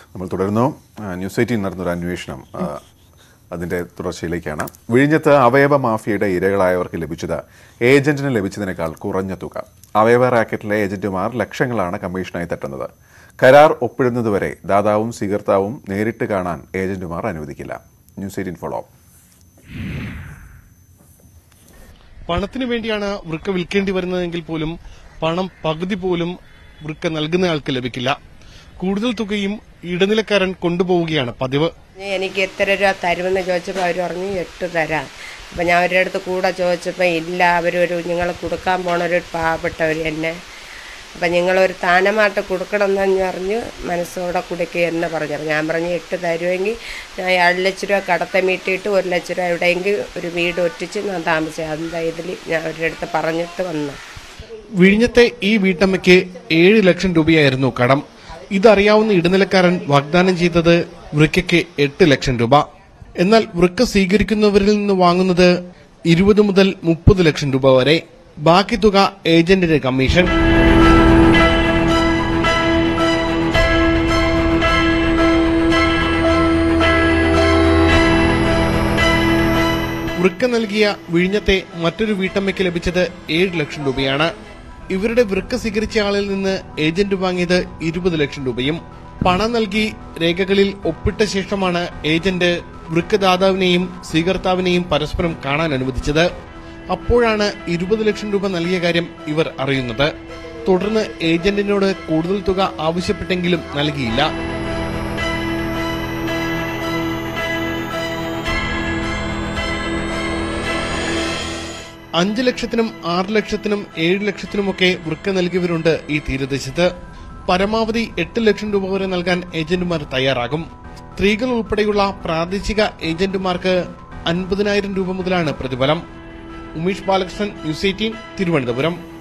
നമ്മൾ തുടരുന്നു ആ, ന്യൂസ് എയ്റ്റീൻ നടന്നൊരു അന്വേഷണം ആ, അതിന്റെ തുടർച്ചയിലേക്കാണ് വിഴിഞ്ഞത്ത് അവയവ മാഫിയയുടെ ഇരകളായവർക്ക് ലഭിച്ചത് ഏജന്റിന് ലഭിച്ചതിനേക്കാൾ കുറഞ്ഞ തുക അവയവ റാക്കറ്റിലെ ഏജന്റുമാർ ലക്ഷങ്ങളാണ് കമ്മീഷനായി തട്ടുന്നത് കരാർ ഒപ്പിടുന്നതുവരെ ദാതാവും സ്വീകർത്താവും നേരിട്ട് കാണാൻ ഏജന്റുമാർ അനുവദിക്കില്ല ന്യൂസ് എയ്റ്റീൻ ഫോളോ അപ്പ് പണത്തിന് വേണ്ടിയാണ് വൃക്ക വിൽക്കേണ്ടി വരുന്നതെങ്കിൽ പോലും പണം പകുതി പോലും വൃക്ക നൽകുന്നയാൾക്ക് ലഭിക്കില്ല കൂടുതൽ തുകയും ഇടനിലക്കാരൻ കൊണ്ടുപോവുകയാണ് പതിവ് എനിക്ക് എത്ര രൂപ തരുമെന്ന് ചോദിച്ചപ്പോൾ അവർ പറഞ്ഞു എട്ട് തരാം അപ്പം ഞാൻ അവരുടെ അടുത്ത് കൂടെ ചോദിച്ചപ്പോൾ ഇല്ല അവരൊരു നിങ്ങൾ കൊടുക്കാൻ പോണൊരു പാവപ്പെട്ടവർ എന്നെ അപ്പം നിങ്ങളൊരു താനമായിട്ട് കൊടുക്കണമെന്ന് പറഞ്ഞ് മനസ്സോടെ കൊടുക്കുക എന്ന് പറഞ്ഞു അപ്പം ഞാൻ പറഞ്ഞു എട്ട് തരുമെങ്കിൽ ഞാൻ ഏഴ് ലക്ഷം രൂപ കടത്തെ മീട്ടിയിട്ട് ഒരു ലക്ഷം രൂപ എവിടെയെങ്കിലും ഒരു വീട് ഒറ്റിച്ച് ഞാൻ താമസിച്ചു എന്താ ഇതിൽ ഞാൻ അവരുടെ അടുത്ത് പറഞ്ഞിട്ട് വന്നു വിഴിഞ്ഞത്തെ ഈ വീട്ടമ്മയ്ക്ക് ഏഴ് ലക്ഷം രൂപയായിരുന്നു കടം ഇതറിയാവുന്ന ഇടനിലക്കാരൻ വാഗ്ദാനം ചെയ്തത് വൃക്കയ്ക്ക് എട്ട് ലക്ഷം രൂപ എന്നാൽ വൃക്ക സ്വീകരിക്കുന്നവരിൽ നിന്ന് വാങ്ങുന്നത് ഇരുപത് മുതൽ മുപ്പത് ലക്ഷം രൂപ വരെ ബാക്കി തുക ഏജന്റിന്റെ കമ്മീഷൻ വൃക്ക നൽകിയ വിഴിഞ്ഞത്തെ മറ്റൊരു വീട്ടമ്മയ്ക്ക് ലഭിച്ചത് ഏഴ് ലക്ഷം രൂപയാണ് ഇവരുടെ വൃക്ക സ്വീകരിച്ച ആളിൽ നിന്ന് ഏജന്റ് വാങ്ങിയത് ഇരുപത് ലക്ഷം രൂപയും പണം നൽകി രേഖകളിൽ ഒപ്പിട്ട ശേഷമാണ് ഏജന്റ് വൃക്കദാതാവിനെയും സ്വീകർത്താവിനെയും പരസ്പരം കാണാൻ അനുവദിച്ചത് അപ്പോഴാണ് ഇരുപത് ലക്ഷം രൂപ നൽകിയ കാര്യം ഇവർ അറിയുന്നത് തുടർന്ന് ഏജന്റിനോട് കൂടുതൽ തുക ആവശ്യപ്പെട്ടെങ്കിലും നൽകിയില്ല അഞ്ച് ലക്ഷത്തിനും ആറ് ലക്ഷത്തിനും ഏഴ് ലക്ഷത്തിനുമൊക്കെ വൃക്ക നൽകിയവരുണ്ട് ഈ തീരദേശത്ത് പരമാവധി എട്ട് ലക്ഷം രൂപ വരെ നൽകാൻ ഏജന്റുമാർ തയ്യാറാകും സ്ത്രീകൾ ഉൾപ്പെടെയുള്ള പ്രാദേശിക ഏജന്റുമാർക്ക് അൻപതിനായിരം രൂപ മുതലാണ് പ്രതിഫലം ഉമേഷ് ബാലകൃഷ്ണൻ ന്യൂസ് എയ്റ്റീൻ തിരുവനന്തപുരം